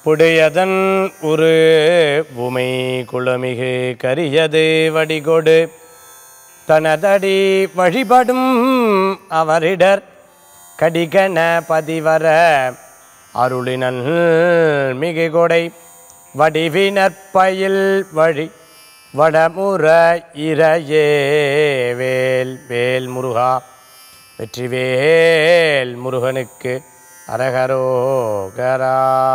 புடையதன் உரு உமை குளமிகு கரியது வடிகொடு தனதடி வழிபடும் அவரிடர் கடிகன பதிவர அருளினல் மிகு கொடை வடிவினற்பயில் வழி வடமுற இரையே வேல் வேல் முருகா வெற்றிவேல் முருகனுக்கு அரகரோகரா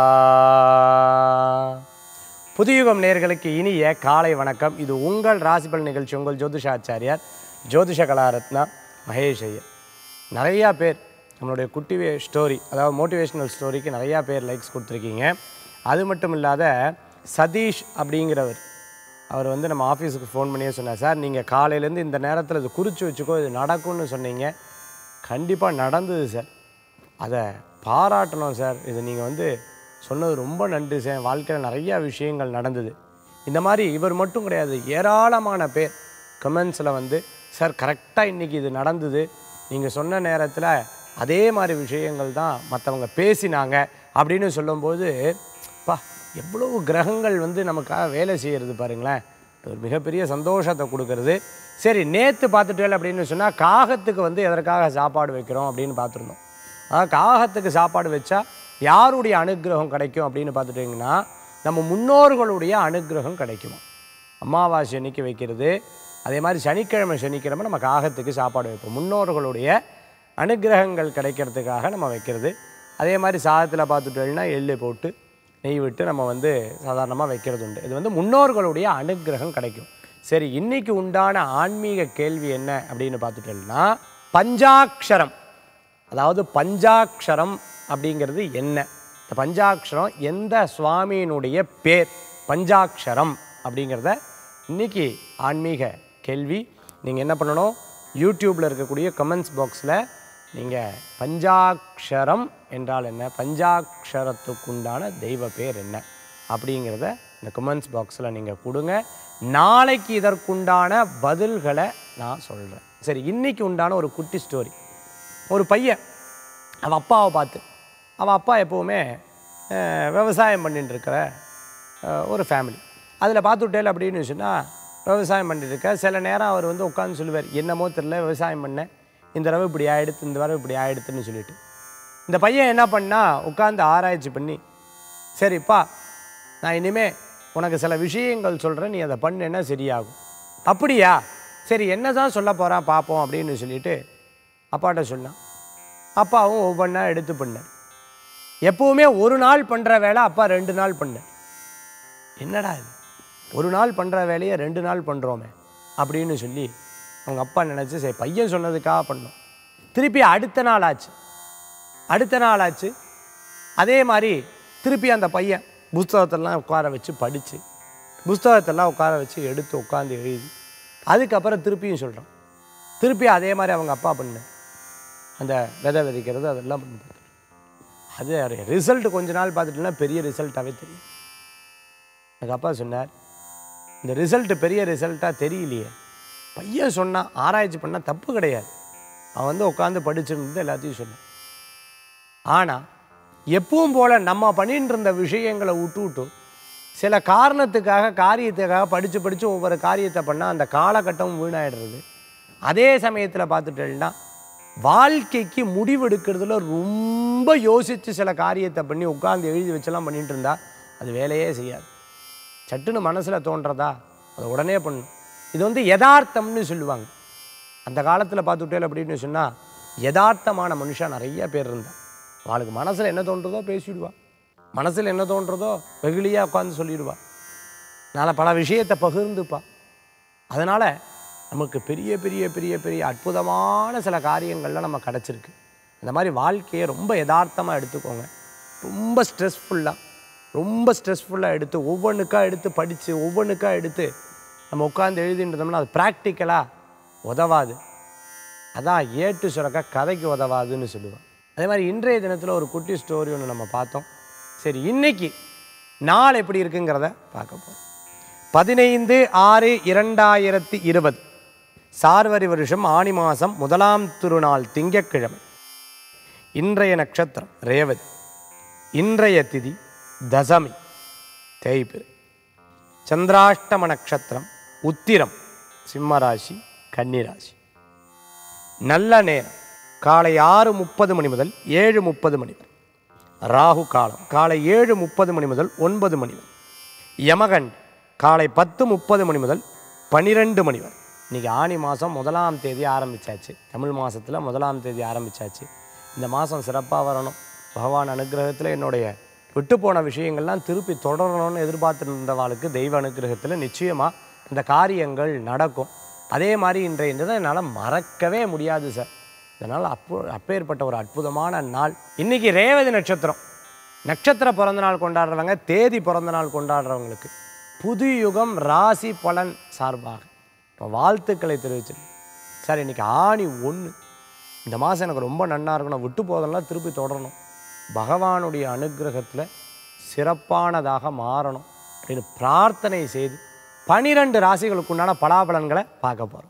புதியுகம் நேர்களுக்கு இனிய காலை வணக்கம் இது உங்கள் ராசிபல் நிகழ்ச்சி உங்கள் ஜோதிஷாச்சாரியார் ஜோதிஷ கலாரத்னா மகேஷ் ஐயர் நிறையா பேர் நம்மளுடைய குட்டி ஸ்டோரி அதாவது மோட்டிவேஷ்னல் ஸ்டோரிக்கு நிறையா பேர் லைக்ஸ் கொடுத்துருக்கீங்க அது மட்டும் இல்லாத சதீஷ் அப்படிங்கிறவர் அவர் வந்து நம்ம ஆஃபீஸுக்கு ஃபோன் பண்ணியே சொன்னார் சார் நீங்கள் காலையிலேருந்து இந்த நேரத்தில் இது குறித்து வச்சுக்கோ இது நடக்கும்னு சொன்னீங்க கண்டிப்பாக நடந்தது சார் அதை பாராட்டணும் சார் இது நீங்கள் வந்து சொன்னது ரொம்ப நன்றி சார் வாழ்க்கையில் நிறையா விஷயங்கள் நடந்தது இந்த மாதிரி இவர் மட்டும் கிடையாது ஏராளமான பேர் கமெண்ட்ஸில் வந்து சார் கரெக்டாக இன்றைக்கி இது நடந்தது நீங்கள் சொன்ன நேரத்தில் அதே மாதிரி விஷயங்கள் தான் மற்றவங்க பேசினாங்க அப்படின்னு சொல்லும்போது பா எவ்வளவு கிரகங்கள் வந்து நமக்காக வேலை செய்கிறது பாருங்களேன் இது ஒரு மிகப்பெரிய சந்தோஷத்தை கொடுக்கறது சரி நேற்று பார்த்துட்டேன் அப்படின்னு சொன்னால் காகத்துக்கு வந்து எதற்காக சாப்பாடு வைக்கிறோம் அப்படின்னு பார்த்துருந்தோம் அதாவது காகத்துக்கு சாப்பாடு வச்சா யாருடைய அனுக்கிரகம் கிடைக்கும் அப்படின்னு பார்த்துட்டிங்கன்னா நம்ம முன்னோர்களுடைய அனுக்கிரகம் கிடைக்குமா அமாவாசை அன்னைக்கு வைக்கிறது அதே மாதிரி சனிக்கிழமை சனிக்கிழமை நம்ம காகத்துக்கு சாப்பாடு வைப்போம் முன்னோர்களுடைய அனுக்கிரகங்கள் கிடைக்கிறதுக்காக நம்ம வைக்கிறது அதே மாதிரி சாதத்தில் பார்த்துட்டோம்னா எள்ளு போட்டு நெய் விட்டு நம்ம வந்து சாதாரணமாக வைக்கிறது உண்டு இது வந்து முன்னோர்களுடைய அனுக்கிரகம் கிடைக்கும் சரி இன்னைக்கு உண்டான ஆன்மீக கேள்வி என்ன அப்படின்னு பார்த்துட்டோம்னா பஞ்சாக்ஷரம் அதாவது பஞ்சாக்ஷரம் அப்படிங்கிறது என்ன இந்த பஞ்சாக்ஷரம் எந்த சுவாமியினுடைய பேர் பஞ்சாக்ஷரம் அப்படிங்கிறத இன்னைக்கு ஆன்மீக கேள்வி நீங்கள் என்ன பண்ணணும் யூடியூப்பில் இருக்கக்கூடிய கமெண்ட்ஸ் பாக்ஸில் நீங்கள் பஞ்சாக்ஷரம் என்றால் என்ன பஞ்சாக்ஷரத்துக்குண்டான தெய்வ பேர் என்ன அப்படிங்கிறத இந்த கமெண்ட்ஸ் பாக்ஸில் நீங்கள் கொடுங்க நாளைக்கு இதற்குண்டான பதில்களை நான் சொல்கிறேன் சரி இன்னைக்கு உண்டான ஒரு குட்டி ஸ்டோரி ஒரு பையன் அவன் அப்பாவை பார்த்து அவன் அப்பா எப்போவுமே அஹ், விவசாயம் பண்ணிட்டு இருக்கிற அஹ், ஒரு ஃபேமிலி அதில் பார்த்துட்டேல் அப்படின்னு சொன்னால் விவசாயம் பண்ணிட்டு இருக்க சில நேரம் அவர் வந்து உட்காந்து சொல்லுவார் என்னமோ தெரில விவசாயம் பண்ணேன் இந்த தடவை இப்படி ஆயிடுத்து இந்த தடவை இப்படி ஆயிடுத்துன்னு சொல்லிட்டு இந்த பையன் என்ன பண்ணா உட்காந்து ஆராய்ச்சி பண்ணி சரிப்பா நான் இனிமே உனக்கு சில விஷயங்கள் சொல்கிறேன் நீ அதை பண்ணுன்னா சரியாகும் அப்படியா சரி என்ன தான் சொல்ல போகிறான் பார்ப்போம் அப்படின்னு சொல்லிட்டு அப்பாட்ட சொன்னான் அப்பாவும் ஒவ்வொன்றா எடுத்து பண்ணார் எப்பவுமே ஒரு நாள் பண்ணுற வேலை அப்பா ரெண்டு நாள் பண்ணார் என்னடா இது ஒரு நாள் பண்ணுற வேலையை ரெண்டு நாள் பண்ணுறோமே அப்படின்னு சொல்லி அவங்க அப்பா நினச்சி சரி பையன் சொன்னதுக்காக பண்ணோம் திருப்பி அடுத்த நாள் ஆச்சு அடுத்த நாள் ஆச்சு அதே மாதிரி திருப்பி அந்த பையன் புஸ்தகத்தெல்லாம் உட்கார வச்சு படித்து புஸ்தகத்தெல்லாம் உட்கார வச்சு எடுத்து உட்காந்து எழுதி அதுக்கப்புறம் திருப்பியும் சொல்கிறான் திருப்பி அதே மாதிரி அவங்க அப்பா பண்ண அந்த விதை விதைக்கிறது அதெல்லாம் பண்ணி பார்த்தாரு அது ரிசல்ட் கொஞ்ச நாள் பார்த்துட்டுனா பெரிய ரிசல்ட்டாகவே தெரியும் எங்கள் அப்பா சொன்னார் இந்த ரிசல்ட் பெரிய ரிசல்ட்டாக தெரியலையே பையன் சொன்னான் ஆராய்ச்சி பண்ணால் தப்பு கிடையாது அவன் வந்து உட்காந்து படிச்சிருந்து எல்லாத்தையும் சொன்னான் ஆனால் எப்பவும் போல் நம்ம பண்ணிட்டு இருந்த விஷயங்களை விட்டு விட்டு சில காரணத்துக்காக காரியத்துக்காக படித்து படித்து ஒவ்வொரு காரியத்தை பண்ணால் அந்த காலகட்டம் வீணாயிடுறது அதே சமயத்தில் பார்த்துட்டேன்னா வாழ்க்கைக்கு முடிவெடுக்கிறதுல ரொம்ப யோசித்து சில காரியத்தை பண்ணி உட்காந்து எழுதி வச்செல்லாம் பண்ணிட்டு இருந்தா அது வேலையே செய்யாது சட்டுன்னு மனசில் தோன்றதா அதை உடனே பண்ணும் இது வந்து யதார்த்தம்னு சொல்லுவாங்க அந்த காலத்தில் பார்த்துட்டேல் அப்படின்னு சொன்னால் யதார்த்தமான மனுஷன் நிறைய பேர் இருந்தா அவளுக்கு மனசில் என்ன தோன்றதோ பேசிவிடுவா மனசில் என்ன தோன்றதோ வெகுளியாக உட்காந்து சொல்லிடுவா அதனால் பல விஷயத்தை பகிர்ந்துப்பா அதனால் நமக்கு பெரிய பெரிய பெரிய பெரிய அற்புதமான சில காரியங்கள்லாம் நம்ம கிடச்சிருக்கு இந்த மாதிரி வாழ்க்கையை ரொம்ப யதார்த்தமாக எடுத்துக்கோங்க ரொம்ப ஸ்ட்ரெஸ்ஃபுல்லாக ரொம்ப ஸ்ட்ரெஸ்ஃபுல்லாக எடுத்து ஒவ்வொன்றுக்கா எடுத்து படித்து ஒவ்வொன்றுக்கா எடுத்து நம்ம உட்காந்து எழுதின்றதோம்னா அது ப்ராக்டிக்கலாக உதவாது அதான் ஏட்டு சுரக்கா கதைக்கு உதவாதுன்னு சொல்லுவேன் அதே மாதிரி இன்றைய தினத்தில் ஒரு குட்டி ஸ்டோரி ஒன்று நம்ம பார்த்தோம் சரி இன்னைக்கு நாள் எப்படி இருக்குங்கிறத பார்க்க போகிறோம் பதினைந்து ஆறு இரண்டாயிரத்தி இருபது சார்வரி வருஷம் ஆனி மாதம் முதலாம் திருநாள் திங்கட்கிழமை இன்றைய நட்சத்திரம் ரேவதி இன்றைய திதி தசமி தேய்பிரை சந்திராஷ்டம நட்சத்திரம் உத்திரம் சிம்மராசி கன்னிராசி நல்ல நேரம் காலை ஆறு முப்பது மணி முதல் ஏழு முப்பது மணி வரை ராகு காலம் காலை ஏழு முப்பது மணி முதல் ஒன்பது மணி வரை யமகண்ட் காலை பத்து முப்பது மணி முதல் பன்னிரெண்டு மணி வரை இன்றைக்கி ஆனி மாதம் முதலாம் தேதி ஆரம்பித்தாச்சு தமிழ் மாதத்தில் முதலாம் தேதி ஆரம்பித்தாச்சு இந்த மாதம் சிறப்பாக வரணும் பகவான் அனுகிரகத்தில் என்னுடைய விட்டு போன விஷயங்கள்லாம் திருப்பி தொடரணும்னு எதிர்பார்த்துட்டு இருந்தவாளுக்கு தெய்வ அனுகிரகத்தில் நிச்சயமாக இந்த காரியங்கள் நடக்கும் அதே மாதிரி இன்றைய தினம் என்னால் மறக்கவே முடியாது சார் இதனால் அப்போ அப்பேற்பட்ட ஒரு அற்புதமான நாள் இன்னைக்கு ரேவதி நட்சத்திரம் நட்சத்திர பிறந்த நாள் கொண்டாடுறவங்க தேதி பிறந்த நாள் கொண்டாடுறவங்களுக்கு புது யுகம் ராசி பலன் சார்பாக இப்போ வாழ்த்துக்களை தெரிவிச்சிருக்கேன் சார் இன்னைக்கு ஆணி ஒன்று இந்த மாதம் எனக்கு ரொம்ப நன்னா இருக்கணும் விட்டு போதெல்லாம் திருப்பி தொடரணும் பகவானுடைய அனுகிரகத்தில் சிறப்பானதாக மாறணும் அப்படின்னு பிரார்த்தனை செய்து பனிரெண்டு ராசிகளுக்குண்டான பலாபலன்களை பார்க்க போகிறோம்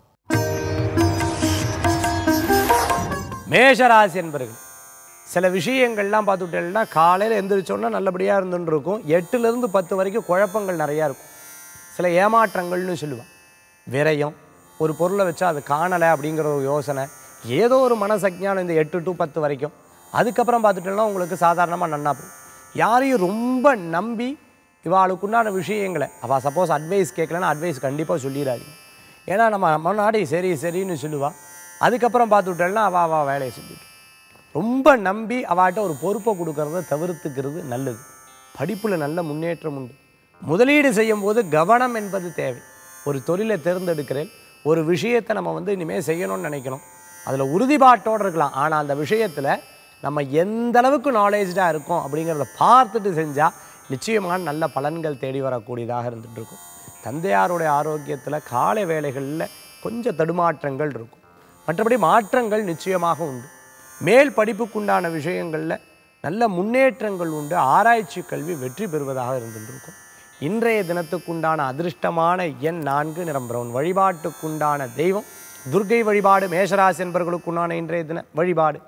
மேஷராசி என்பர்கள் சில விஷயங்கள்லாம் பார்த்துட்டேன்னா காலையில் எந்திரிச்சோன்னா நல்லபடியாக இருந்துன்னு இருக்கும் எட்டுலேருந்து பத்து வரைக்கும் குழப்பங்கள் நிறையா இருக்கும் சில ஏமாற்றங்கள்னு சொல்லுவான் விரயம் ஒரு பொருளை வச்சா அது காணலை அப்படிங்கிற ஒரு யோசனை ஏதோ ஒரு மனசக்ஞானம் இந்த எட்டு டு பத்து வரைக்கும் அதுக்கப்புறம் பார்த்துட்டோம்னா உங்களுக்கு சாதாரணமாக நன்னா போகும் யாரையும் ரொம்ப நம்பி இவாளுக்குண்டான விஷயங்களை அவள் சப்போஸ் அட்வைஸ் கேட்கலன்னா அட்வைஸ் கண்டிப்பாக சொல்லிடாதீங்க ஏன்னா நம்ம முன்னாடி சரி சரின்னு சொல்லுவா அதுக்கப்புறம் பார்த்துட்டோம்னா அவள் அவள் வேலையை செஞ்சுட்டு ரொம்ப நம்பி அவாட்ட ஒரு பொறுப்பை கொடுக்கறத தவிர்த்துக்கிறது நல்லது படிப்பில் நல்ல முன்னேற்றம் உண்டு முதலீடு செய்யும் போது கவனம் என்பது தேவை ஒரு தொழிலை தேர்ந்தெடுக்கிறேன் ஒரு விஷயத்தை நம்ம வந்து இனிமேல் செய்யணும்னு நினைக்கணும் அதில் உறுதிப்பாட்டோடு இருக்கலாம் ஆனால் அந்த விஷயத்தில் நம்ம எந்த அளவுக்கு நாலேஜாக இருக்கோம் அப்படிங்கிறத பார்த்துட்டு செஞ்சால் நிச்சயமான நல்ல பலன்கள் தேடி வரக்கூடியதாக இருந்துட்டு இருக்கும் தந்தையாருடைய ஆரோக்கியத்தில் காலை வேளைகளில் கொஞ்சம் தடுமாற்றங்கள் இருக்கும் மற்றபடி மாற்றங்கள் நிச்சயமாக உண்டு மேல் படிப்புக்குண்டான விஷயங்களில் நல்ல முன்னேற்றங்கள் உண்டு ஆராய்ச்சி கல்வி வெற்றி பெறுவதாக இருந்துருக்கும் இன்றைய தினத்துக்குண்டான அதிர்ஷ்டமான எண் நான்கு நிறம் பிரவுன் வழிபாட்டுக்குண்டான தெய்வம் துர்க்கை வழிபாடு மேஷராசி என்பவர்களுக்குண்டான இன்றைய தின வழிபாடு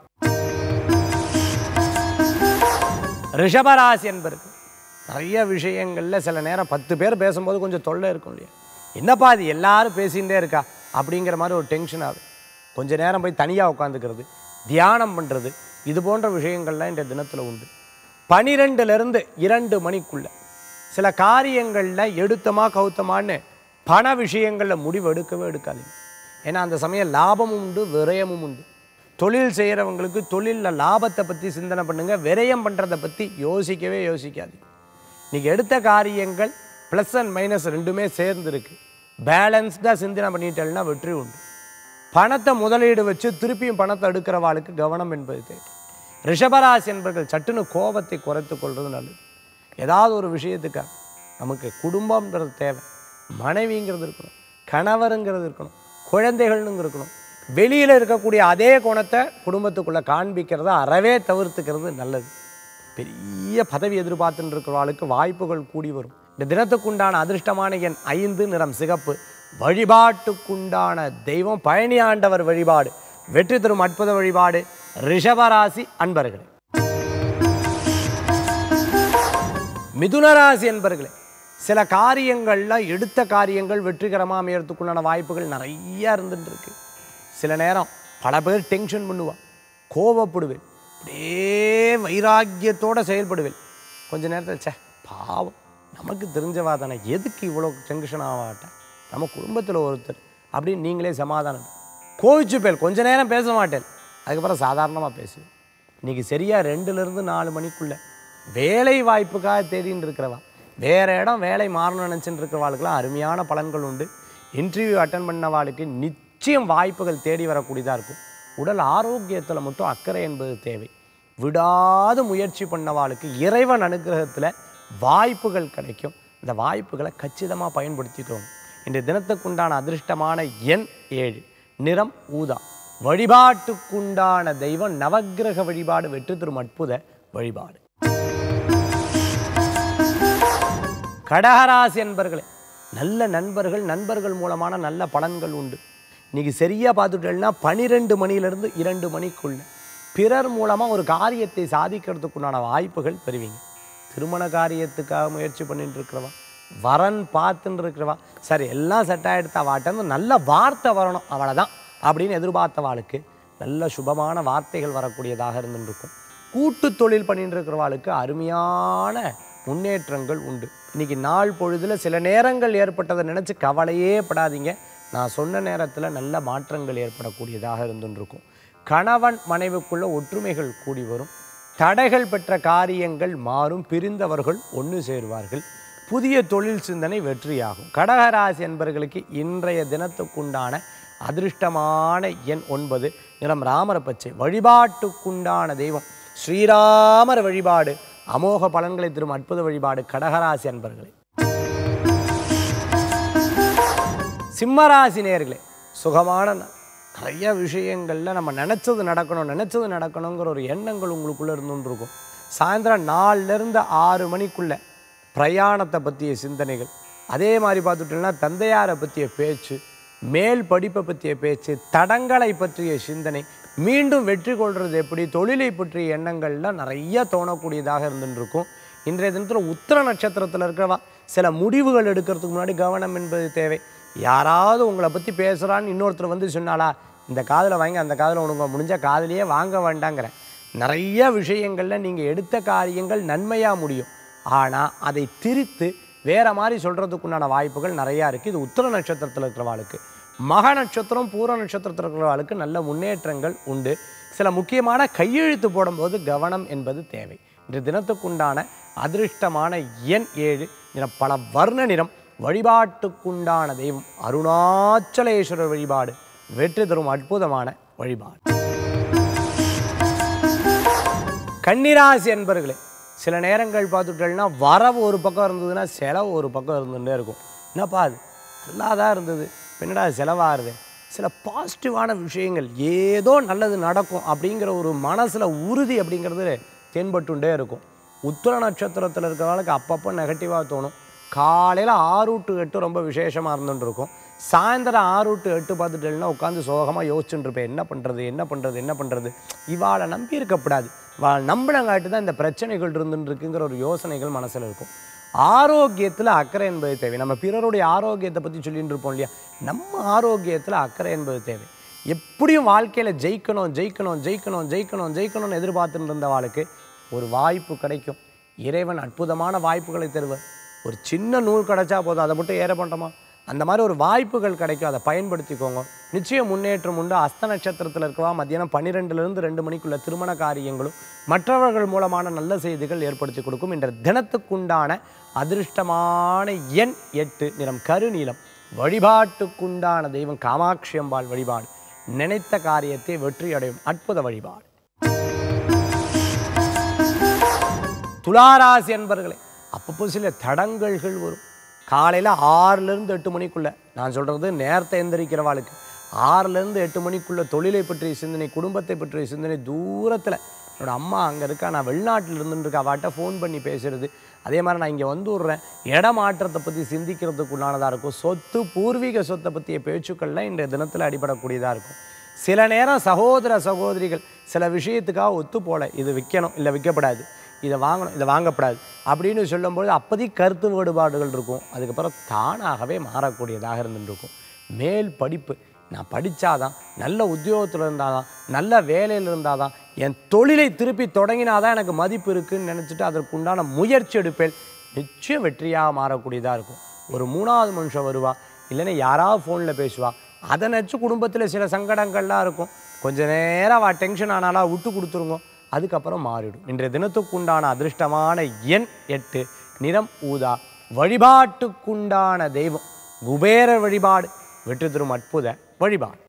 ரிஷபராசி என்பர்கள் நிறைய விஷயங்களில் சில நேரம் பத்து பேர் பேசும்போது கொஞ்சம் தொல்லை இருக்கும் இல்லையா என்னப்பா இது எல்லாரும் பேசிகிட்டே இருக்கா அப்படிங்கிற மாதிரி ஒரு டென்ஷன் ஆகுது கொஞ்ச நேரம் போய் தனியாக உட்காந்துக்கிறது தியானம் பண்ணுறது இது போன்ற விஷயங்கள்லாம் இந்த தினத்தில் உண்டு பனிரெண்டுலேருந்து இரண்டு மணிக்குள்ள சில காரியங்களில் எடுத்தமா கவுத்தமான்னு பண விஷயங்களில் முடிவு எடுக்கவே எடுக்காதீங்க ஏன்னா அந்த சமயம் லாபமும் உண்டு விரயமும் உண்டு தொழில் செய்கிறவங்களுக்கு தொழிலில் லாபத்தை பற்றி சிந்தனை பண்ணுங்க விரயம் பண்ணுறதை பற்றி யோசிக்கவே யோசிக்காதீங்க நீங்கள் எடுத்த காரியங்கள் ப்ளஸ் அண்ட் மைனஸ் ரெண்டுமே சேர்ந்துருக்கு பேலன்ஸ்டாக சிந்தனை பண்ணிட்டேன்னா வெற்றி உண்டு பணத்தை முதலீடு வச்சு திருப்பியும் பணத்தை எடுக்கிறவாளுக்கு கவனம் என்பது தேவை ரிஷபராசி என்பர்கள் சட்டுன்னு கோபத்தை குறைத்து கொள்வது நல்லது ஏதாவது ஒரு விஷயத்துக்காக நமக்கு குடும்பம்ன்றது தேவை மனைவிங்கிறது இருக்கணும் கணவருங்கிறது இருக்கணும் குழந்தைகள்னு இருக்கணும் வெளியில் இருக்கக்கூடிய அதே குணத்தை குடும்பத்துக்குள்ளே காண்பிக்கிறத அறவே தவிர்த்துக்கிறது நல்லது பெரிய பதவி எதிர்பார்த்துட்டு இருக்கிறவாளுக்கு வாய்ப்புகள் கூடி வரும் இந்த தினத்துக்குண்டான அதிர்ஷ்டமான எண் ஐந்து நிறம் சிகப்பு வழிபாட்டுக்குண்டான தெய்வம் பழனி ஆண்டவர் வழிபாடு வெற்றி தரும் அற்புத வழிபாடு ரிஷபராசி அன்பர்களே மிதுனராசி என்பர்களே சில காரியங்கள்லாம் எடுத்த காரியங்கள் வெற்றிகரமாக அமையறதுக்குண்டான வாய்ப்புகள் நிறைய இருந்துட்டு இருக்கு சில நேரம் பல பேர் டென்ஷன் பண்ணுவான் கோபப்படுவேன் அப்படியே வைராக்கியத்தோட செயல்படுவேன் கொஞ்ச நேரத்தில் ச்சே பாவம் நமக்கு தெரிஞ்சவா தானே எதுக்கு இவ்வளோ டென்ஷன் ஆகாட்டேன் நம்ம குடும்பத்தில் ஒருத்தர் அப்படின்னு நீங்களே சமாதானம் கோவிச்சு பேர் கொஞ்ச நேரம் பேச மாட்டேன் அதுக்கப்புறம் சாதாரணமாக பேசுவேன் இன்றைக்கி சரியாக ரெண்டுலேருந்து நாலு மணிக்குள்ளே வேலை வாய்ப்புக்காக தேடின்னு இருக்கிறவா வேறு இடம் வேலை மாறணும்னு நினச்சிட்டு இருக்கிறவாளுக்கெல்லாம் அருமையான பலன்கள் உண்டு இன்டர்வியூ அட்டன் பண்ணவாளுக்கு நிச்சயம் வாய்ப்புகள் தேடி வரக்கூடியதாக இருக்கும் உடல் ஆரோக்கியத்தில் மட்டும் அக்கறை என்பது தேவை விடாது முயற்சி பண்ணவாளுக்கு இறைவன் அனுகிரகத்தில் வாய்ப்புகள் கிடைக்கும் இந்த வாய்ப்புகளை கச்சிதமாக பயன்படுத்திக்கணும் இன்றைய தினத்துக்குண்டான அதிர்ஷ்டமான எண் ஏழு நிறம் ஊதா வழிபாட்டுக்குண்டான தெய்வம் நவக்கிரக வழிபாடு வெற்றி தரும் அற்புத வழிபாடு கடகராசி என்பர்களே நல்ல நண்பர்கள் நண்பர்கள் மூலமான நல்ல பலன்கள் உண்டு இன்னைக்கு சரியாக பார்த்துட்டேன்னா பனிரெண்டு மணியிலிருந்து இரண்டு மணிக்குள்ள பிறர் மூலமாக ஒரு காரியத்தை சாதிக்கிறதுக்குண்டான வாய்ப்புகள் பெறுவீங்க திருமண காரியத்துக்காக முயற்சி பண்ணிட்டு இருக்கிறவா வரன் பார்த்துட்டு இருக்கிறவா சரி எல்லாம் செட் ஆகிடுத்து அவாட்டந்து நல்ல வார்த்தை வரணும் அவ்வளோதான் அப்படின்னு எதிர்பார்த்தவாளுக்கு நல்ல சுபமான வார்த்தைகள் வரக்கூடியதாக இருந்துட்டு இருக்கும் கூட்டு தொழில் பண்ணிட்டு இருக்கிறவாளுக்கு அருமையான முன்னேற்றங்கள் உண்டு இன்னைக்கு நாள் பொழுதுல சில நேரங்கள் ஏற்பட்டதை நினச்சி கவலையே படாதீங்க நான் சொன்ன நேரத்தில் நல்ல மாற்றங்கள் ஏற்படக்கூடியதாக இருந்துட்டு இருக்கும் கணவன் மனைவிக்குள்ள ஒற்றுமைகள் கூடி வரும் தடைகள் பெற்ற காரியங்கள் மாறும் பிரிந்தவர்கள் ஒன்று சேருவார்கள் புதிய தொழில் சிந்தனை வெற்றியாகும் கடகராசி என்பவர்களுக்கு இன்றைய தினத்துக்குண்டான அதிர்ஷ்டமான எண் ஒன்பது நிறம் ராமர பச்சை வழிபாட்டுக்குண்டான தெய்வம் ஸ்ரீராமர் வழிபாடு அமோக பலன்களை தரும் அற்புத வழிபாடு கடகராசி அன்பர்களே சிம்மராசி நேர்களே சுகமான நாள். நிறைய விஷயங்களில் நம்ம நினச்சது நடக்கணும் நினச்சது நடக்கணுங்கிற ஒரு எண்ணங்கள் உங்களுக்குள்ளே இருந்துன்னு இருக்கும் சாயந்தரம் நாலுலேருந்து ஆறு மணிக்குள்ளே பிரயாணத்தை பற்றிய சிந்தனைகள் அதே மாதிரி பார்த்துட்டோம்னா தந்தையாரை பற்றிய பேச்சு மேல் படிப்பை பற்றிய பேச்சு தடங்களை பற்றிய சிந்தனை மீண்டும் வெற்றி கொள்வது எப்படி தொழிலை பற்றிய எண்ணங்கள்லாம் நிறைய தோணக்கூடியதாக இருந்துட்டு இருக்கும் இன்றைய தினத்தில் உத்திர நட்சத்திரத்தில் இருக்கிறவா சில முடிவுகள் எடுக்கிறதுக்கு முன்னாடி கவனம் என்பது தேவை யாராவது உங்களை பற்றி பேசுகிறான்னு இன்னொருத்தர் வந்து சொன்னாலா இந்த காதில் வாங்கி அந்த காதில் உனக்கு முடிஞ்ச காதிலேயே வாங்க வேண்டாங்கிறேன் நிறைய விஷயங்களில் நீங்கள் எடுத்த காரியங்கள் நன்மையாக முடியும் ஆனால் அதை திரித்து வேற மாதிரி சொல்கிறதுக்குண்டான வாய்ப்புகள் நிறையா இருக்குது இது உத்திர நட்சத்திரத்தில் இருக்கிறவாளுக்கு மக நட்சத்திரம் பூர நட்சத்திரத்தில் இருக்கிறவாளுக்கு நல்ல முன்னேற்றங்கள் உண்டு சில முக்கியமான கையெழுத்து போடும்போது கவனம் என்பது தேவை இன்று தினத்துக்குண்டான அதிர்ஷ்டமான எண் ஏழு நிறம் பல வர்ண நிறம் வழிபாட்டுக்குண்டான தெய்வம் அருணாச்சலேஸ்வரர் வழிபாடு வெற்றி தரும் அற்புதமான வழிபாடு கன்னிராசி என்பர்களே சில நேரங்கள் பார்த்துட்டோம்னா வரவு ஒரு பக்கம் இருந்ததுன்னா செலவு ஒரு பக்கம் இருந்துகிட்டே இருக்கும் என்னப்பா அது நல்லா தான் இருந்தது பின்னடா செலவாகுது சில பாசிட்டிவான விஷயங்கள் ஏதோ நல்லது நடக்கும் அப்படிங்கிற ஒரு மனசில் உறுதி அப்படிங்கிறது தென்பட்டுண்டே இருக்கும் உத்திர நட்சத்திரத்தில் இருக்கிறவங்களுக்கு அப்பப்போ நெகட்டிவாக தோணும் காலையில் ஆறு டு எட்டு ரொம்ப விசேஷமாக இருந்துட்டு இருக்கும் சாயந்தரம் ஆறு டு எட்டு பார்த்துட்டேன்னா உட்காந்து சோகமாக யோசிச்சுட்டு இருப்பேன் என்ன பண்ணுறது என்ன பண்ணுறது என்ன பண்ணுறது இவாளை நம்பி இருக்கக்கூடாது இவாள் நம்பினங்காட்டி தான் இந்த பிரச்சனைகள் இருந்துட்டு இருக்குங்கிற ஒரு யோசனைகள் மனசில் இருக்கும் ஆரோக்கியத்தில் அக்கறை என்பது தேவை நம்ம பிறருடைய ஆரோக்கியத்தை பற்றி சொல்லிட்டு இருப்போம் இல்லையா நம்ம ஆரோக்கியத்தில் அக்கறை என்பது தேவை எப்படியும் வாழ்க்கையில் ஜெயிக்கணும் ஜெயிக்கணும் ஜெயிக்கணும் ஜெயிக்கணும் ஜெயிக்கணும்னு எதிர்பார்த்துட்டு இருந்த வாழ்க்கை ஒரு வாய்ப்பு கிடைக்கும் இறைவன் அற்புதமான வாய்ப்புகளை தருவார் ஒரு சின்ன நூல் கிடைச்சா போதும் அதை மட்டும் ஏற பண்ணுறோமா அந்த மாதிரி ஒரு வாய்ப்புகள் கிடைக்கும் அதை பயன்படுத்திக்கோங்க நிச்சயம் முன்னேற்றம் உண்டு அஸ்த நட்சத்திரத்தில் இருக்கவா மத்தியானம் பன்னிரெண்டுலேருந்து ரெண்டு மணிக்குள்ள திருமண காரியங்களும் மற்றவர்கள் மூலமான நல்ல செய்திகள் ஏற்படுத்தி கொடுக்கும் என்ற தினத்துக்குண்டான அதிர்ஷ்டமான எண் எட்டு நிறம் கருநீலம் வழிபாட்டுக்குண்டான தெய்வம் காமாட்சி அம்பாள் வழிபாடு நினைத்த காரியத்தை வெற்றி அடையும் அற்புத வழிபாடு துளாராசி என்பர்களே அப்பப்போ சில தடங்கல்கள் வரும் காலையில் ஆறுலேருந்து எட்டு மணிக்குள்ளே நான் சொல்கிறது நேரத்தை எந்திரிக்கிறவாளுக்கு ஆறுலேருந்து எட்டு மணிக்குள்ளே தொழிலை பற்றிய சிந்தனை குடும்பத்தை பற்றிய சிந்தனை தூரத்தில் என்னோட அம்மா அங்கே இருக்கா நான் வெளிநாட்டில் இருந்துட்டு அவட்ட ஃபோன் பண்ணி பேசுறது அதே மாதிரி நான் இங்கே வந்து விட்றேன் இடமாற்றத்தை பற்றி சிந்திக்கிறதுக்கு உண்டானதாக இருக்கும் சொத்து பூர்வீக சொத்தை பற்றிய பேச்சுக்கள்லாம் இன்றைய தினத்தில் அடிபடக்கூடியதாக இருக்கும் சில நேரம் சகோதர சகோதரிகள் சில விஷயத்துக்காக ஒத்து போல இது விற்கணும் இல்லை விற்கப்படாது இதை வாங்கணும் இதை வாங்கப்படாது அப்படின்னு சொல்லும்போது அப்போதைக்கு கருத்து வேறுபாடுகள் இருக்கும் அதுக்கப்புறம் தானாகவே மாறக்கூடியதாக இருந்துட்டு இருக்கும் மேல் படிப்பு நான் படித்தாதான் நல்ல உத்தியோகத்தில் இருந்தால் தான் நல்ல வேலையில் இருந்தால் தான் என் தொழிலை திருப்பி தொடங்கினாதான் எனக்கு மதிப்பு இருக்குன்னு நினச்சிட்டு அதற்கு உண்டான முயற்சி எடுப்பேன் நிச்சயம் வெற்றியாக மாறக்கூடியதாக இருக்கும் ஒரு மூணாவது மனுஷன் வருவா இல்லைன்னா யாராவது ஃபோனில் பேசுவா அதை நினச்சி குடும்பத்தில் சில சங்கடங்கள்லாம் இருக்கும் கொஞ்ச நேரம் அவள் டென்ஷன் ஆனாலா விட்டு கொடுத்துருங்க அதுக்கப்புறம் மாறிடும் இன்றைய தினத்துக்குண்டான அதிர்ஷ்டமான எண் எட்டு நிறம் ஊதா வழிபாட்டுக்குண்டான தெய்வம் குபேர வழிபாடு வெற்றி தரும் அற்புத வழிபாடு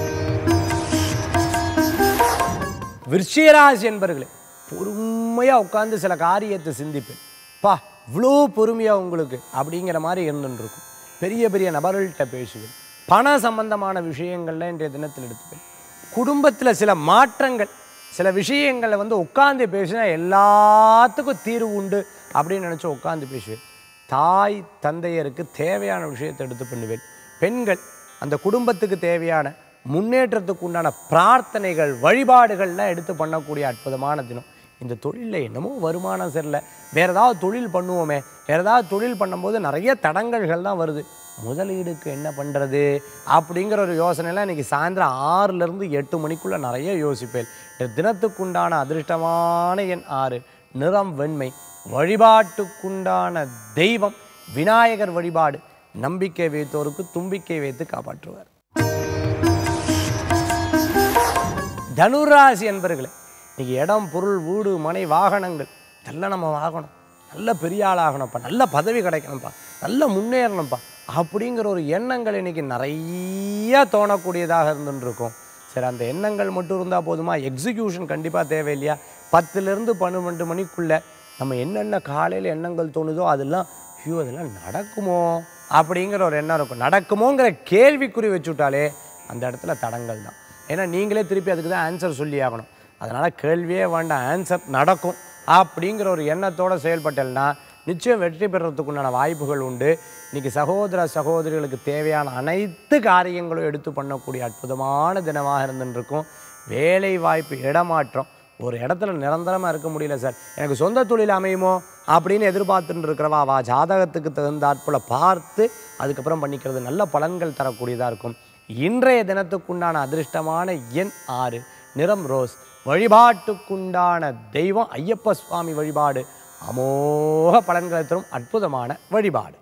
விருச்சிகராசி என்பர்களே பொறுமையாக உட்காந்து சில காரியத்தை சிந்திப்பேன் பா இவ்வளோ பொறுமையாக உங்களுக்கு அப்படிங்கிற மாதிரி இருந்துட்டு இருக்கும் பெரிய பெரிய நபர்கள்ட்ட பேசுவேன் பண சம்பந்தமான விஷயங்கள்ல இன்றைய தினத்தில் எடுத்துப்பேன் குடும்பத்தில் சில மாற்றங்கள் சில விஷயங்களை வந்து உட்காந்து பேசினா எல்லாத்துக்கும் தீர்வு உண்டு அப்படின்னு நினச்சி உட்காந்து பேசுவேன் தாய் தந்தையருக்கு தேவையான விஷயத்தை எடுத்து பண்ணுவேன் பெண்கள் அந்த குடும்பத்துக்கு தேவையான முன்னேற்றத்துக்கு உண்டான பிரார்த்தனைகள் வழிபாடுகள்லாம் எடுத்து பண்ணக்கூடிய அற்புதமான தினம் இந்த தொழிலில் என்னமோ வருமானம் சரியில்லை வேறு ஏதாவது தொழில் பண்ணுவோமே வேறு ஏதாவது தொழில் பண்ணும்போது நிறைய தடங்கல்கள் தான் வருது முதலீடுக்கு என்ன பண்ணுறது அப்படிங்கிற ஒரு யோசனைலாம் இன்றைக்கி சாயந்தரம் ஆறுலேருந்து எட்டு மணிக்குள்ளே நிறைய யோசிப்பேன் இந்த தினத்துக்குண்டான அதிர்ஷ்டமான எண் ஆறு நிறம் வெண்மை வழிபாட்டுக்குண்டான தெய்வம் விநாயகர் வழிபாடு நம்பிக்கை வைத்தோருக்கு தும்பிக்கை வைத்து காப்பாற்றுவார் தனுராசி என்பர்களே இன்னைக்கு இடம் பொருள் வீடு மனை வாகனங்கள் இதெல்லாம் நம்ம வாங்கணும் நல்ல பெரிய ஆளாகணும்ப்பா நல்ல பதவி கிடைக்கணும்ப்பா நல்ல முன்னேறணும்ப்பா அப்படிங்கிற ஒரு எண்ணங்கள் இன்னைக்கு நிறைய தோணக்கூடியதாக இருந்துட்டு இருக்கும் சரி அந்த எண்ணங்கள் மட்டும் இருந்தால் போதுமா எக்ஸிக்யூஷன் கண்டிப்பாக தேவை இல்லையா பத்துலேருந்து பன்னெண்டு மணிக்குள்ளே நம்ம என்னென்ன காலையில் எண்ணங்கள் தோணுதோ அதெல்லாம் ஐயோ அதெல்லாம் நடக்குமோ அப்படிங்கிற ஒரு எண்ணம் இருக்கும் நடக்குமோங்கிற கேள்விக்குறி வச்சுட்டாலே அந்த இடத்துல தடங்கள் தான் ஏன்னா நீங்களே திருப்பி அதுக்கு தான் ஆன்சர் சொல்லி ஆகணும் அதனால் கேள்வியே வேண்டாம் ஆன்சர் நடக்கும் அப்படிங்கிற ஒரு எண்ணத்தோடு செயல்பட்டேன்னா நிச்சயம் வெற்றி பெறத்துக்குண்டான வாய்ப்புகள் உண்டு இன்றைக்கி சகோதர சகோதரிகளுக்கு தேவையான அனைத்து காரியங்களும் எடுத்து பண்ணக்கூடிய அற்புதமான தினமாக இருந்துருக்கும் வேலை வாய்ப்பு இடமாற்றம் ஒரு இடத்துல நிரந்தரமாக இருக்க முடியல சார் எனக்கு சொந்த தொழில் அமையுமோ அப்படின்னு எதிர்பார்த்துட்டு இருக்கிறவா வா ஜாதகத்துக்கு தகுந்தாற்போல் பார்த்து அதுக்கப்புறம் பண்ணிக்கிறது நல்ல பலன்கள் தரக்கூடியதாக இருக்கும் இன்றைய தினத்துக்குண்டான அதிர்ஷ்டமான எண் ஆறு நிறம் ரோஸ் வழிபாட்டுக்குண்டான தெய்வம் ஐயப்ப சுவாமி வழிபாடு அமோக பலன்களை தரும் அற்புதமான வழிபாடு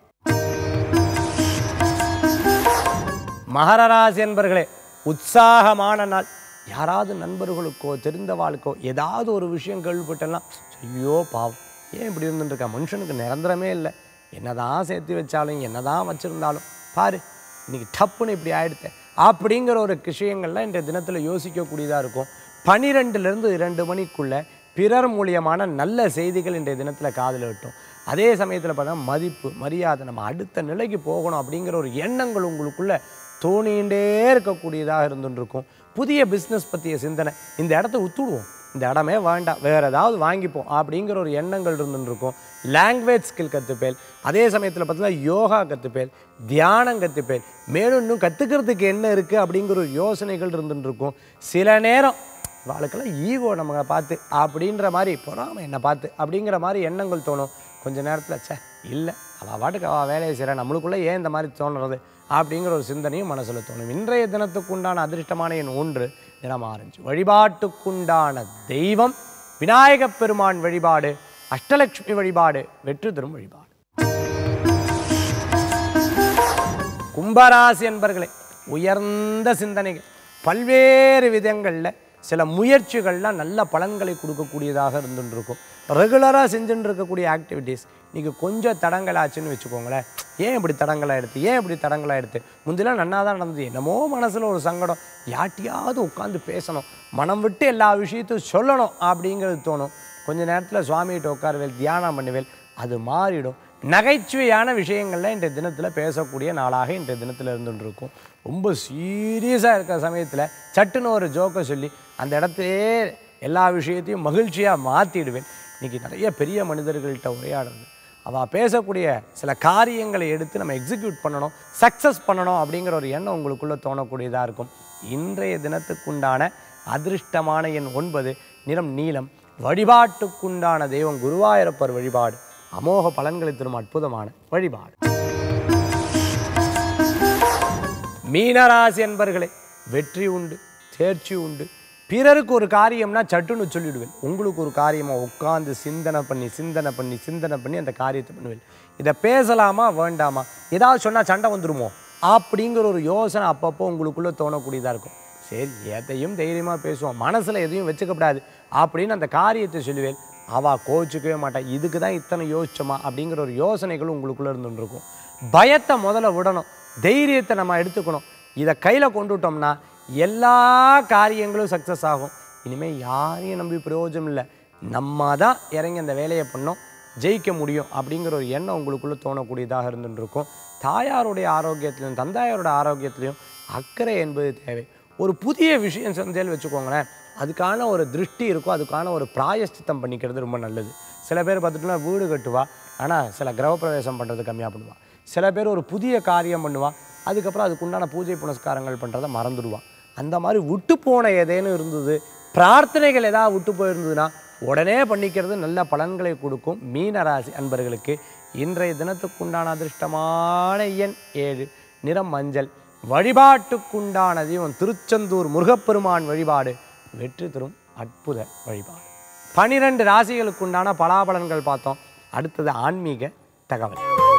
மகர ராசி என்பர்களே உற்சாகமான நாள் யாராவது நண்பர்களுக்கோ தெரிந்தவாளுக்கோ ஏதாவது ஒரு விஷயம் கேள்விப்பட்டெல்லாம் ஐயோ பாவம் ஏன் இப்படி இருந்துட்டுருக்கா மனுஷனுக்கு நிரந்தரமே இல்லை என்னதான் சேர்த்து வச்சாலும் என்னதான் வச்சுருந்தாலும் பாரு இன்னைக்கு டப்புன்னு இப்படி ஆயிடுத்து அப்படிங்கிற ஒரு விஷயங்கள்லாம் இன்றைய தினத்தில் யோசிக்கக்கூடியதாக இருக்கும் பனிரெண்டுலேருந்து இரண்டு மணிக்குள்ள பிறர் மூலியமான நல்ல செய்திகள் இன்றைய தினத்தில் காதில் விட்டோம் அதே சமயத்தில் பார்த்தா மதிப்பு மரியாதை நம்ம அடுத்த நிலைக்கு போகணும் அப்படிங்கிற ஒரு எண்ணங்கள் உங்களுக்குள்ள தோணிகிட்டே இருக்கக்கூடியதாக இருந்துருக்கும் புதிய பிஸ்னஸ் பற்றிய சிந்தனை இந்த இடத்த வித்துடுவோம் இந்த இடமே வேண்டாம் வேறு ஏதாவது வாங்கிப்போம் அப்படிங்கிற ஒரு எண்ணங்கள் இருந்துருக்கும் லாங்குவேஜ் ஸ்கில் கற்றுப்பேல் அதே சமயத்தில் பார்த்தீங்கன்னா யோகா கற்றுப்பேல் தியானம் கற்றுப்பேல் மேலும் இன்னும் கற்றுக்கிறதுக்கு என்ன இருக்குது அப்படிங்கிற ஒரு யோசனைகள் இருந்துருக்கும் சில நேரம் வாழ்க்கெல்லாம் ஈகோ நம்மளை பார்த்து அப்படின்ற மாதிரி பொறாமை என்னை பார்த்து அப்படிங்கிற மாதிரி எண்ணங்கள் தோணும் கொஞ்ச நேரத்தில் ச்சே இல்லை அவள் பாட்டுக்கு அவள் வேலையை செய்கிறா நம்மளுக்குள்ளே ஏன் இந்த மாதிரி தோணுறது அப்படிங்கிற ஒரு சிந்தனையும் மனசில் தோணும் இன்றைய தினத்துக்கு உண்டான அதிர்ஷ்டமான எண் ஒன்று தினம் ஆரஞ்சு வழிபாட்டுக்குண்டான தெய்வம் விநாயகப் பெருமான் வழிபாடு அஷ்டலட்சுமி வழிபாடு வெற்றி தரும் வழிபாடு கும்பராசி என்பர்களே உயர்ந்த சிந்தனைகள் பல்வேறு விதங்களில் சில முயற்சிகள்லாம் நல்ல பலன்களை கொடுக்கக்கூடியதாக இருந்துட்டு இருக்கும் ரெகுலராக செஞ்சுட்டு இருக்கக்கூடிய ஆக்டிவிட்டீஸ் நீங்கள் கொஞ்சம் தடங்களாச்சுன்னு வச்சுக்கோங்களேன் ஏன் இப்படி தடங்களாக எடுத்து ஏன் இப்படி தடங்களாக எடுத்து முந்திலாம் நன்னா தான் நடந்தது என்னமோ மனசில் ஒரு சங்கடம் யார்ட்டையாவது உட்காந்து பேசணும் மனம் விட்டு எல்லா விஷயத்தையும் சொல்லணும் அப்படிங்கிறது தோணும் கொஞ்ச நேரத்தில் சுவாமிகிட்ட உட்காருவேல் தியானம் பண்ணுவேல் அது மாறிடும் நகைச்சுவையான விஷயங்கள்ல இன்றைய தினத்தில் பேசக்கூடிய நாளாக இன்றைய தினத்தில் இருந்துட்டு இருக்கும் ரொம்ப சீரியஸாக இருக்கிற சமயத்தில் சட்டுன்னு ஒரு ஜோக்கை சொல்லி அந்த இடத்தையே எல்லா விஷயத்தையும் மகிழ்ச்சியாக மாற்றிடுவேன் இன்றைக்கி நிறைய பெரிய மனிதர்கள்ட்ட உரையாடுறது அவள் பேசக்கூடிய சில காரியங்களை எடுத்து நம்ம எக்ஸிக்யூட் பண்ணணும் சக்ஸஸ் பண்ணணும் அப்படிங்கிற ஒரு எண்ணம் உங்களுக்குள்ளே தோணக்கூடியதாக இருக்கும் இன்றைய தினத்துக்குண்டான அதிர்ஷ்டமான எண் ஒன்பது நிறம் நீலம் வழிபாட்டுக்குண்டான தெய்வம் குருவாயூரப்பர் வழிபாடு அமோக பலன்களை தரும் அற்புதமான வழிபாடு மீனராசி என்பர்களே வெற்றி உண்டு தேர்ச்சி உண்டு பிறருக்கு ஒரு காரியம்னா சட்டுன்னு சொல்லிடுவேன் உங்களுக்கு ஒரு காரியமாக உட்காந்து சிந்தனை பண்ணி சிந்தனை பண்ணி சிந்தனை பண்ணி அந்த காரியத்தை பண்ணுவேன் இதை பேசலாமா வேண்டாமா ஏதாவது சொன்னால் சண்டை வந்துருமோ அப்படிங்கிற ஒரு யோசனை அப்பப்போ உங்களுக்குள்ளே தோணக்கூடியதாக இருக்கும் சரி எதையும் தைரியமாக பேசுவோம் மனசில் எதையும் வச்சுக்கப்படாது அப்படின்னு அந்த காரியத்தை சொல்லுவேன் அவள் கோச்சிக்கவே மாட்டா இதுக்கு தான் இத்தனை யோசிச்சோமா அப்படிங்கிற ஒரு யோசனைகள் உங்களுக்குள்ளே இருந்துருக்கும் பயத்தை முதல்ல விடணும் தைரியத்தை நம்ம எடுத்துக்கணும் இதை கையில் கொண்டுட்டோம்னா எல்லா காரியங்களும் சக்ஸஸ் ஆகும் இனிமேல் யாரையும் நம்பி பிரயோஜனம் இல்லை நம்ம தான் இறங்கி அந்த வேலையை பண்ணோம் ஜெயிக்க முடியும் அப்படிங்கிற ஒரு எண்ணம் உங்களுக்குள்ளே தோணக்கூடியதாக இருந்துருக்கும் தாயாருடைய ஆரோக்கியத்திலையும் தந்தையாரோட ஆரோக்கியத்திலையும் அக்கறை என்பது தேவை ஒரு புதிய விஷயம் செஞ்சேன்னு வச்சுக்கோங்களேன் அதுக்கான ஒரு திருஷ்டி இருக்கும் அதுக்கான ஒரு பிராயஷ்சித்தம் பண்ணிக்கிறது ரொம்ப நல்லது சில பேர் பார்த்துட்டோம்னா வீடு கட்டுவா ஆனால் சில கிரகப்பிரவேசம் பண்ணுறது கம்மியாக பண்ணுவா சில பேர் ஒரு புதிய காரியம் பண்ணுவா அதுக்கப்புறம் அதுக்குண்டான பூஜை புனஸ்காரங்கள் பண்ணுறதை மறந்துடுவா அந்த மாதிரி விட்டு போன ஏதேனும் இருந்தது பிரார்த்தனைகள் ஏதாவது விட்டு போயிருந்ததுன்னா உடனே பண்ணிக்கிறது நல்ல பலன்களை கொடுக்கும் மீனராசி அன்பர்களுக்கு இன்றைய தினத்துக்குண்டான அதிர்ஷ்டமான எண் ஏழு நிறம் மஞ்சள் வழிபாட்டுக்குண்டான தெய்வம் திருச்செந்தூர் முருகப்பெருமான் வழிபாடு வெற்றி தரும் அற்புத வழிபாடு பனிரெண்டு ராசிகளுக்குண்டான பலாபலன்கள் பார்த்தோம் அடுத்தது ஆன்மீக தகவல்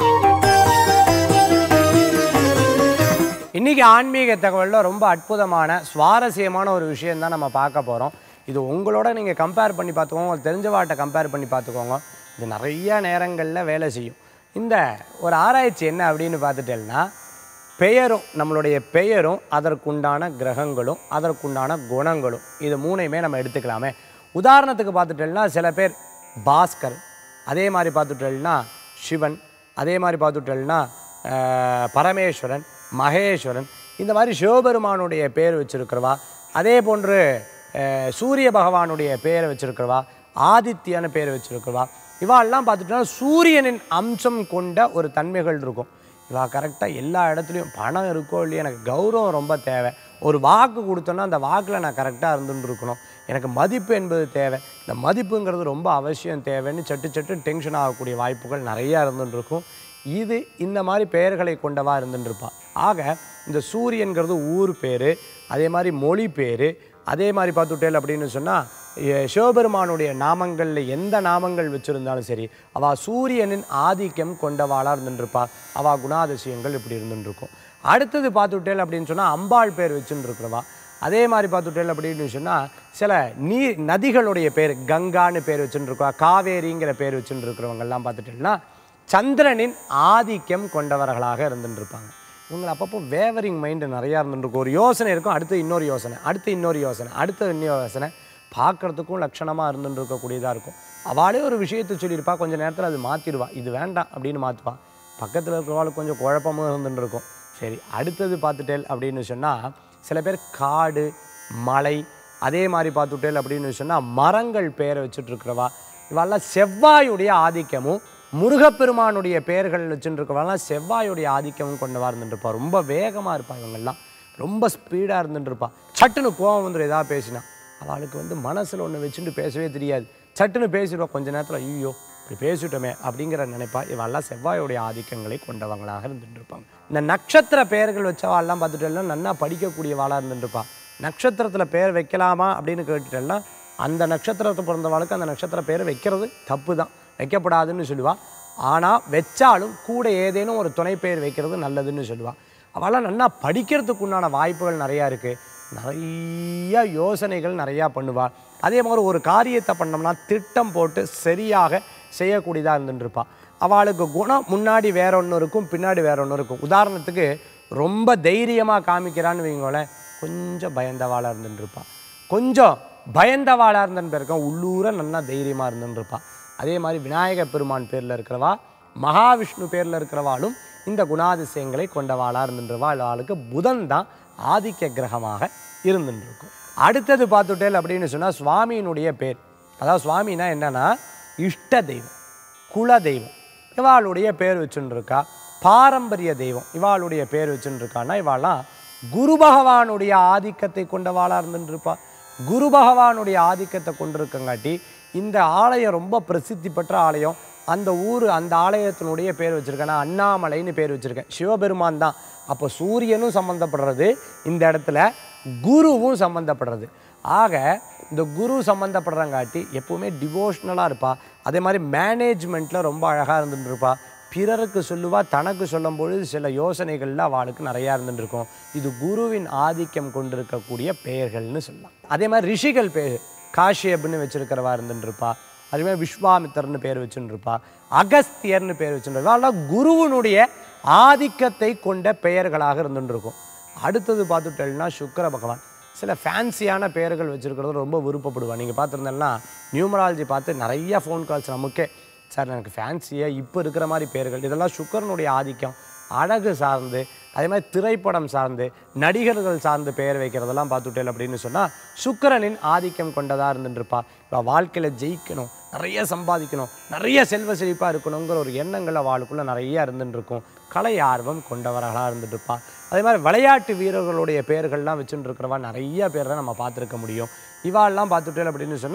இன்னைக்கு ஆன்மீக தகவலில் ரொம்ப அற்புதமான சுவாரஸ்யமான ஒரு விஷயம் தான் நம்ம பார்க்க போகிறோம் இது உங்களோட நீங்கள் கம்பேர் பண்ணி பார்த்துக்கோங்க உங்களுக்கு தெரிஞ்சவாட்ட கம்பேர் பண்ணி பார்த்துக்கோங்க இது நிறைய நேரங்களில் வேலை செய்யும் இந்த ஒரு ஆராய்ச்சி என்ன அப்படின்னு பார்த்துட்டேன்னா பெயரும் நம்மளுடைய பெயரும் அதற்குண்டான கிரகங்களும் அதற்குண்டான குணங்களும் இது மூணையுமே நம்ம எடுத்துக்கலாமே உதாரணத்துக்கு பார்த்துட்டோம்னா சில பேர் பாஸ்கர் அதே மாதிரி பார்த்துட்டோம்னா சிவன் அதே மாதிரி பார்த்துட்டோம்னா அஹ், பரமேஸ்வரன் மகேஸ்வரன் இந்த மாதிரி சிவபெருமானுடைய பேர் வச்சிருக்கிறவா அதே போன்று அஹ், சூரிய பகவானுடைய பேரை வச்சிருக்கிறவா ஆதித்யன்னு பேர் வச்சிருக்கிறவா இவாள்லாம் பார்த்துட்டோம்னா சூரியனின் அம்சம் கொண்ட ஒரு தன்மைகள் இருக்கும் இவா கரெக்டாக எல்லா இடத்துலையும் பணம் இருக்கோ இல்லையோ எனக்கு கௌரவம் ரொம்ப தேவை ஒரு வாக்கு கொடுத்தோன்னா அந்த வாக்கில் நான் கரெக்டாக இருந்துட்டு இருக்கணும் எனக்கு மதிப்பு என்பது தேவை இந்த மதிப்புங்கிறது ரொம்ப அவசியம் தேவைன்னு சட்டு சட்டு டென்ஷன் ஆகக்கூடிய வாய்ப்புகள் நிறையா இருந்துட்டு இருக்கும் இது இந்த மாதிரி பெயர்களை கொண்டவா இருந்துட்டு இருப்பா ஆக இந்த சூரியன்கிறது ஊர் பேர் அதே மாதிரி மொழி பேர் அதே மாதிரி பார்த்துட்டேல் அப்படின்னு சொன்னால் சிவபெருமானுடைய நாமங்களில் எந்த நாமங்கள் வச்சுருந்தாலும் சரி அவள் சூரியனின் ஆதிக்கம் கொண்டவாளாக இருந்துட்டுருப்பா அவள் குணாதிசயங்கள் இப்படி இருந்துட்டு இருக்கும் அடுத்தது பார்த்துட்டேல் அப்படின்னு சொன்னால் அம்பாள் பேர் வச்சுன்னு இருக்கிறவா அதே மாதிரி பார்த்துட்டேல் அப்படின்னு சொன்னால் சில நீர் நதிகளுடைய பேர் கங்கான்னு பேர் வச்சுட்டு இருக்கா காவேரிங்கிற பேர் வச்சுட்டு இருக்கிறவங்கெல்லாம் பார்த்துட்டேன்னா சந்திரனின் ஆதிக்கம் கொண்டவர்களாக இருந்துட்டு இருப்பாங்க இவங்க அப்பப்போ வேவரிங் மைண்டு நிறையா இருந்துருக்கும் ஒரு யோசனை இருக்கும் அடுத்து இன்னொரு யோசனை அடுத்து இன்னொரு யோசனை அடுத்து இன்னொரு யோசனை பார்க்குறதுக்கும் லட்சணமாக இருந்துட்டு இருக்கக்கூடியதாக இருக்கும் அவளே ஒரு விஷயத்தை சொல்லியிருப்பா கொஞ்ச நேரத்தில் அது மாற்றிடுவா இது வேண்டாம் அப்படின்னு மாற்றுவா பக்கத்தில் இருக்கிறவாளுக்கு கொஞ்சம் குழப்பமும் இருந்துட்டு இருக்கும் சரி அடுத்தது பார்த்துட்டேல் அப்படின்னு சொன்னால் சில பேர் காடு மலை அதே மாதிரி பார்த்துட்டேல் அப்படின்னு சொன்னால் மரங்கள் பேரை வச்சுட்டு இருக்கிறவா இவெல்லாம் செவ்வாயுடைய ஆதிக்கமும் முருகப்பெருமானுடைய பெயர்கள் வச்சுட்டு இருக்கவெல்லாம் செவ்வாயுடைய ஆதிக்கமும் கொண்டவா இருந்துட்டு இருப்பா ரொம்ப வேகமாக இருப்பா இவங்கெல்லாம் ரொம்ப ஸ்பீடாக இருந்துட்டு இருப்பா சட்டுன்னு கோவம் வந்துடும் ஏதாவது பேசினா அவளுக்கு வந்து மனசில் ஒன்று வச்சுட்டு பேசவே தெரியாது சட்டுன்னு பேசிடுவா கொஞ்ச நேரத்தில் ஐயோ இப்படி பேசிட்டோமே அப்படிங்கிற நினைப்பா இவெல்லாம் செவ்வாயுடைய ஆதிக்கங்களை கொண்டவங்களாக இருந்துட்டு இருப்பாங்க இந்த நட்சத்திர பெயர்கள் வச்சவாள்லாம் பார்த்துட்டெல்லாம் நன்னா படிக்கக்கூடியவாளாக இருந்துட்டு இருப்பா நட்சத்திரத்தில் பேர் வைக்கலாமா அப்படின்னு கேட்டுட்டேன்னா அந்த நட்சத்திரத்தை பிறந்தவாளுக்கு அந்த நட்சத்திர பேர் வைக்கிறது தப்பு தான் வைக்கப்படாதுன்னு சொல்லுவா ஆனால் வச்சாலும் கூட ஏதேனும் ஒரு துணை பெயர் வைக்கிறது நல்லதுன்னு சொல்லுவா அவளாம் நல்லா படிக்கிறதுக்கு உண்டான வாய்ப்புகள் நிறையா இருக்குது நிறைய யோசனைகள் நிறையா பண்ணுவாள் அதே மாதிரி ஒரு காரியத்தை பண்ணோம்னா திட்டம் போட்டு சரியாக செய்யக்கூடியதாக இருந்துட்டு இருப்பா அவளுக்கு குணம் முன்னாடி வேற ஒன்று இருக்கும் பின்னாடி வேற ஒன்று இருக்கும் உதாரணத்துக்கு ரொம்ப தைரியமாக காமிக்கிறான்னு வைங்களேன் கொஞ்சம் பயந்தவாளாக இருந்துட்டு இருப்பா கொஞ்சம் பயந்தவாளாக இருந்தன்னு பேருக்கோம் உள்ளூர நல்லா தைரியமாக இருந்துன்னு இருப்பா அதே மாதிரி விநாயக பெருமான் பேரில் இருக்கிறவா மகாவிஷ்ணு பேரில் இருக்கிறவாளும் இந்த குணாதிசயங்களை கொண்டவாளாக இருந்துருவா அவளுக்கு புதன் தான் ஆதிக்க கிரகமாக இருந்துட்டு இருக்கும் அடுத்தது பார்த்துட்டேல் அப்படின்னு சொன்னால் சுவாமியினுடைய பேர் அதாவது சுவாமினா என்னன்னா இஷ்ட தெய்வம் குல தெய்வம் இவாளுடைய பேர் வச்சுன்னு இருக்கா பாரம்பரிய தெய்வம் இவாளுடைய பேர் வச்சுன்னு இருக்கான்னா இவாளாம் குரு பகவானுடைய ஆதிக்கத்தை கொண்டவாளாக இருந்துட்டு இருப்பா குரு பகவானுடைய ஆதிக்கத்தை கொண்டிருக்கங்காட்டி இந்த ஆலயம் ரொம்ப பிரசித்தி பெற்ற ஆலயம் அந்த ஊர் அந்த ஆலயத்தினுடைய பேர் வச்சுருக்கேன் நான் அண்ணாமலைன்னு பேர் வச்சுருக்கேன் சிவபெருமான் தான் அப்போ சூரியனும் சம்மந்தப்படுறது இந்த இடத்துல குருவும் சம்மந்தப்படுறது ஆக இந்த குரு சம்மந்தப்படுறங்காட்டி எப்பவுமே டிவோஷ்னலாக இருப்பா அதே மாதிரி மேனேஜ்மெண்ட்டில் ரொம்ப அழகாக இருந்துட்டு இருப்பா பிறருக்கு சொல்லுவா தனக்கு சொல்லும் பொழுது சில யோசனைகள்ல அவளுக்கு நிறையா இருந்துட்டு இருக்கும் இது குருவின் ஆதிக்கம் கொண்டிருக்கக்கூடிய பெயர்கள்னு சொல்லலாம் அதே மாதிரி ரிஷிகள் பேர் காஷ்யப்னு வச்சிருக்கிறவா இருந்துட்டு இருப்பா அதே மாதிரி விஸ்வாமித்தர்னு பேர் வச்சுட்டு இருப்பா அகஸ்தியர்னு பேர் வச்சுட்டு இருப்பா அதெல்லாம் குருவினுடைய ஆதிக்கத்தை கொண்ட பெயர்களாக இருந்துட்டு இருக்கும் அடுத்தது பார்த்துட்டேன்னா சுக்கிர பகவான் சில ஃபேன்சியான பெயர்கள் வச்சுருக்கிறது ரொம்ப விருப்பப்படுவேன் நீங்கள் பார்த்துருந்தேன்னா நியூமராலஜி பார்த்து நிறைய ஃபோன் கால்ஸ் நமக்கே சார் எனக்கு ஃபேன்சியாக இப்போ இருக்கிற மாதிரி பெயர்கள் இதெல்லாம் சுக்கரனுடைய ஆதிக்கம் அழகு சார்ந்து அதே மாதிரி திரைப்படம் சார்ந்து நடிகர்கள் சார்ந்து பெயர் வைக்கிறதெல்லாம் பார்த்துட்டேன் அப்படின்னு சொன்னால் சுக்கிரனின் ஆதிக்கம் கொண்டதாக இருந்துட்டுருப்பா இப்போ வாழ்க்கையில் ஜெயிக்கணும் நிறைய சம்பாதிக்கணும் நிறைய செல்வ செழிப்பாக இருக்கணுங்கிற ஒரு எண்ணங்கள் அவளுக்குள்ளே நிறைய இருந்துட்டு இருக்கும் கலை ஆர்வம் கொண்டவர்களாக இருந்துட்டு இருப்பா அதே மாதிரி விளையாட்டு வீரர்களுடைய பெயர்கள்லாம் வச்சுட்டு இருக்கிறவா நிறைய பேரை நம்ம பார்த்துருக்க முடியும் இவாள்லாம் பார்த்துட்டேன் அப்படின்னு சொன்னால்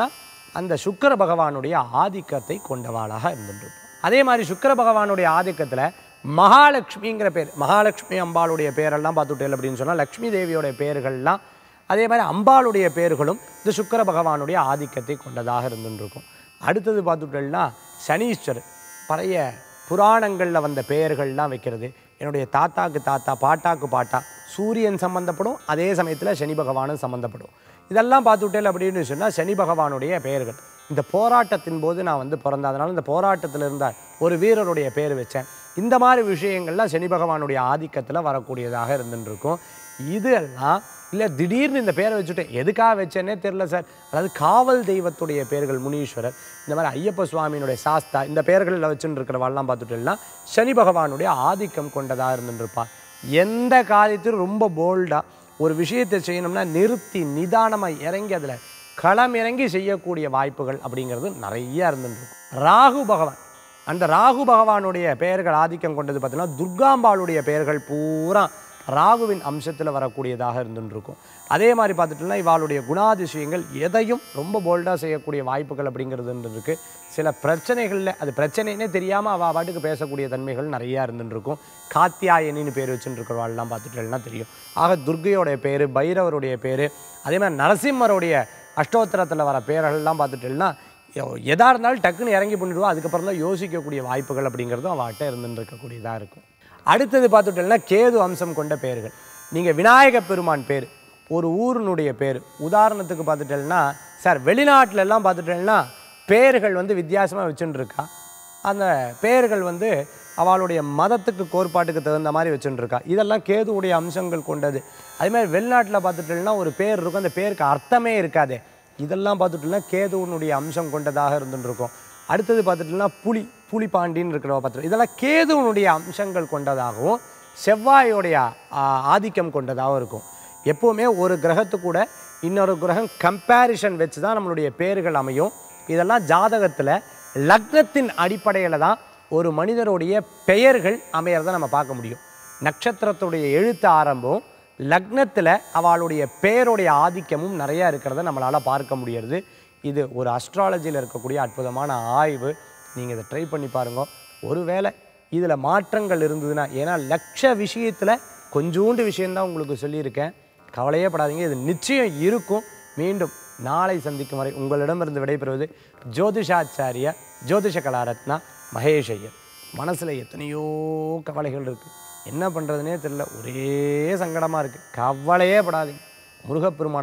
அந்த சுக்கிர பகவானுடைய ஆதிக்கத்தை கொண்டவாளாக இருந்துருப்போம் அதே மாதிரி சுக்கிர பகவானுடைய ஆதிக்கத்தில் மகாலட்சுமிங்கிற பேர் மகாலட்சுமி அம்பாளுடைய பேரெல்லாம் பார்த்துட்டேன் அப்படின்னு சொன்னால் லக்ஷ்மி தேவியோடைய பேர்கள்லாம் அதே மாதிரி அம்பாளுடைய பேர்களும் இந்த சுக்கிர பகவானுடைய ஆதிக்கத்தை கொண்டதாக இருந்துருக்கும் அடுத்தது பார்த்துட்டோம்னா சனீஸ்வரர் பழைய புராணங்களில் வந்த பெயர்கள்லாம் வைக்கிறது என்னுடைய தாத்தாக்கு தாத்தா பாட்டாக்கு பாட்டா சூரியன் சம்பந்தப்படும் அதே சமயத்தில் சனி பகவானும் சம்பந்தப்படும் இதெல்லாம் பார்த்துட்டேன் அப்படின்னு சொன்னால் சனி பகவானுடைய பெயர்கள் இந்த போராட்டத்தின் போது நான் வந்து பிறந்தேன் அதனால இந்த போராட்டத்தில் இருந்தால் ஒரு வீரருடைய பேர் வச்சேன் இந்த மாதிரி விஷயங்கள்லாம் சனி பகவானுடைய ஆதிக்கத்தில் வரக்கூடியதாக இருந்துட்டு இருக்கும் இதெல்லாம் இல்லை திடீர்னு இந்த பேரை வச்சுட்டேன் எதுக்காக வச்சேனே தெரில சார் அதாவது காவல் தெய்வத்துடைய பேர்கள் முனீஸ்வரர் இந்த மாதிரி ஐயப்ப சுவாமியினுடைய சாஸ்தா இந்த பேர்களில் வச்சுட்டு இருக்கிறவாள்லாம் பார்த்துட்டேன்னா சனி பகவானுடைய ஆதிக்கம் கொண்டதாக இருந்துருப்பா எந்த காரியத்திலும் ரொம்ப போல்டாக ஒரு விஷயத்தை செய்யணும்னா நிறுத்தி நிதானமாக இறங்கி அதில் களம் இறங்கி செய்யக்கூடிய வாய்ப்புகள் அப்படிங்கிறது நிறைய இருந்துருக்கும் ராகு பகவான் அந்த ராகு பகவானுடைய பெயர்கள் ஆதிக்கம் கொண்டது பார்த்தீங்கன்னா துர்காம்பாளுடைய பெயர்கள் பூரா ராகுவின் அம்சத்தில் வரக்கூடியதாக இருந்துருக்கும் அதே மாதிரி பார்த்துட்டோம்னா இவாளுடைய குணாதிசயங்கள் எதையும் ரொம்ப போல்டாக செய்யக்கூடிய வாய்ப்புகள் அப்படிங்கிறது இருக்கு சில பிரச்சனைகளில் அது பிரச்சனைனே தெரியாமல் அவள் பாட்டுக்கு பேசக்கூடிய தன்மைகள் நிறையா இருந்துருக்கும் காத்தியாயனின்னு பேர் வச்சுருக்கிறவாள்லாம் பார்த்துட்டோம்னா தெரியும் ஆக துர்கையோடைய பேர் பைரவருடைய பேர் அதே மாதிரி நரசிம்மருடைய அஷ்டோத்திரத்தில் வர பேர்கள்லாம் பார்த்துட்டோம்னா எதா இருந்தாலும் டக்குன்னு இறங்கி பண்ணிடுவோம் அதுக்கப்புறம் தான் யோசிக்கக்கூடிய வாய்ப்புகள் அப்படிங்கிறதும் அவட்ட இருந்துட்டு இருக்கக்கூடியதாக இருக்கும் அடுத்தது பார்த்துட்டோம்னா கேது அம்சம் கொண்ட பேர்கள் நீங்கள் விநாயக பெருமான் பேர் ஒரு ஊரினுடைய பேர் உதாரணத்துக்கு பார்த்துட்டேன்னா சார் வெளிநாட்டுல எல்லாம் பார்த்துட்டேன்னா பேர்கள் வந்து வித்தியாசமாக வச்சுட்டு இருக்கா அந்த பேர்கள் வந்து அவளுடைய மதத்துக்கு கோட்பாட்டுக்கு தகுந்த மாதிரி வச்சுட்டு இருக்கா இதெல்லாம் கேதுவுடைய அம்சங்கள் கொண்டது அதே மாதிரி வெளிநாட்டில் பார்த்துட்டோம்னா ஒரு பேர் இருக்கும் அந்த பேருக்கு அர்த்தமே இருக்காதே இதெல்லாம் பார்த்துட்டோம்னா கேதுவனுடைய அம்சம் கொண்டதாக இருந்துட்டு இருக்கும் அடுத்தது பார்த்துட்டோம்னா புலி புலிபாண்டின்னு இருக்கிறவ பார்த்துட்டு இதெல்லாம் கேதுவனுடைய அம்சங்கள் கொண்டதாகவும் செவ்வாயோடைய ஆ, ஆதிக்கம் கொண்டதாகவும் இருக்கும் எப்போவுமே ஒரு கிரகத்து கூட இன்னொரு கிரகம் கம்பேரிஷன் வச்சு தான் நம்மளுடைய பேர்கள் அமையும் இதெல்லாம் ஜாதகத்தில் லக்னத்தின் அடிப்படையில் தான் ஒரு மனிதருடைய பெயர்கள் அமையறதை நம்ம பார்க்க முடியும் நட்சத்திரத்துடைய எழுத்து ஆரம்பம் லக்னத்தில் அவளுடைய பெயருடைய ஆதிக்கமும் நிறையா இருக்கிறத நம்மளால் பார்க்க முடியறது இது ஒரு அஸ்ட்ராலஜியில் இருக்கக்கூடிய அற்புதமான ஆய்வு நீங்கள் இதை ட்ரை பண்ணி பாருங்க ஒருவேளை இதில் மாற்றங்கள் இருந்ததுன்னா ஏன்னா லட்ச விஷயத்தில் கொஞ்சோண்டு விஷயந்தான் உங்களுக்கு சொல்லியிருக்கேன் கவலையே படாதீங்க இது நிச்சயம் இருக்கும் மீண்டும் நாளை சந்திக்கும் வரை உங்களிடமிருந்து விடைபெறுவது ஜோதிஷாச்சாரிய ஜோதிஷ கலாரத்னா மகேஷ் ஐயர் மனசில் எத்தனையோ கவலைகள் இருக்குது என்ன பண்ணுறதுனே தெரியல ஒரே சங்கடமாக இருக்குது கவலையே படாதீங்க முருகப்பெருமான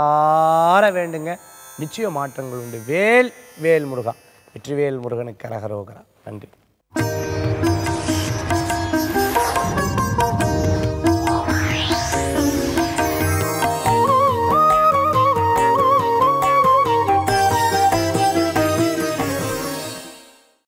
மனசார வேண்டுங்க நிச்சய மாற்றங்கள் உண்டு வேல் வேல் முருகா வெற்றிவேல் முருகனுக்கு கரகரோகரா நன்றி